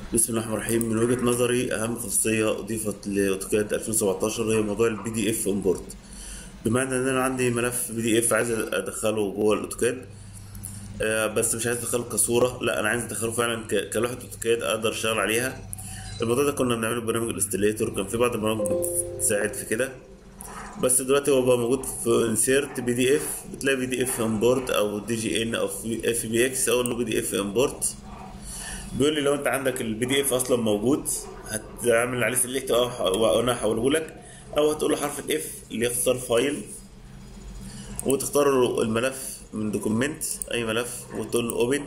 بسم الله الرحمن الرحيم من وجهة نظري أهم خاصية أضيفت لأوتوكاد 2017 هي موضوع البي دي اف امبورت بمعنى إن أنا عندي ملف بي دي اف عايز أدخله جوه الأوتوكاد آه، بس مش عايز أدخله كصورة لا أنا عايز أدخله فعلا ك- كلوحة أوتوكاد أقدر أشتغل عليها الموضوع ده كنا بنعمله ببرنامج الاستيليتور كان في بعض البرامج بتساعد في كده بس دلوقتي هو بقى موجود في انسيرت بي دي اف بتلاقي بي دي اف امبورت او دي جي ان او اف بي اكس اقول له بي دي اف امبورت بيقول لي لو انت عندك البي دي اف اصلا موجود هتعمل عليه سيلكت وانا هحوله لك او هتقول له حرف الاف اللي يختار فايل وتختار له الملف من دوكيمنت اي ملف وتقول له اوبن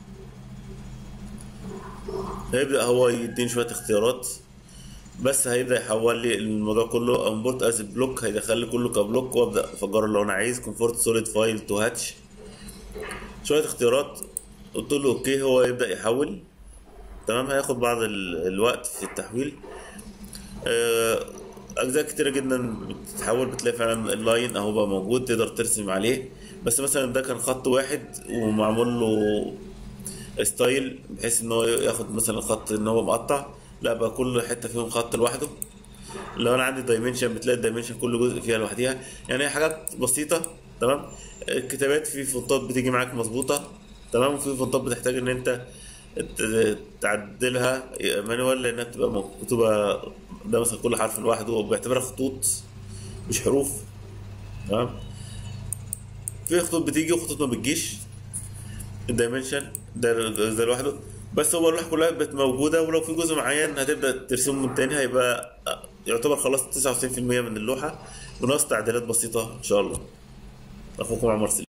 هيبدا هو يديني شويه اختيارات بس هيبدا يحول لي الموضوع كله امبورت از بلوك هيدخل لي كله كبلوك وابدا افجره لو انا عايز كونفورت سوليد فايل تو هاتش شويه اختيارات قلت له اوكي هو يبدا يحول تمام هياخد بعض ال- الوقت في التحويل آه، اجزاء كتيره جدا بتتحول بتلاقي فعلا اللاين اهو بقى موجود تقدر ترسم عليه بس مثلا ده كان خط واحد ومعمول له ستايل بحيث ان هو ياخد مثلا خط ان هو مقطع لا بقى كل حته فيهم خط لوحده لو انا عندي دايمنشن بتلاقي الدايمنشن كل جزء فيها لوحديها يعني هي حاجات بسيطه تمام الكتابات في فونتات بتيجي معاك مظبوطه تمام وفي فونتات بتحتاج ان انت ت- تعدلها مانوال لانها بتبقى مكتوبه ده مثلا كل حرف لوحده وبيعتبرها خطوط مش حروف تمام في خطوط بتيجي وخطوط ما بتجيش الدايمنشن ده ده لوحده بس هو اللوحه كلها بقت موجوده ولو في جزء معين هتبدا ترسمه من تاني هيبقى يعتبر خلاص 99% من اللوحه وناقص تعديلات بسيطه ان شاء الله اخوكم عمر سليم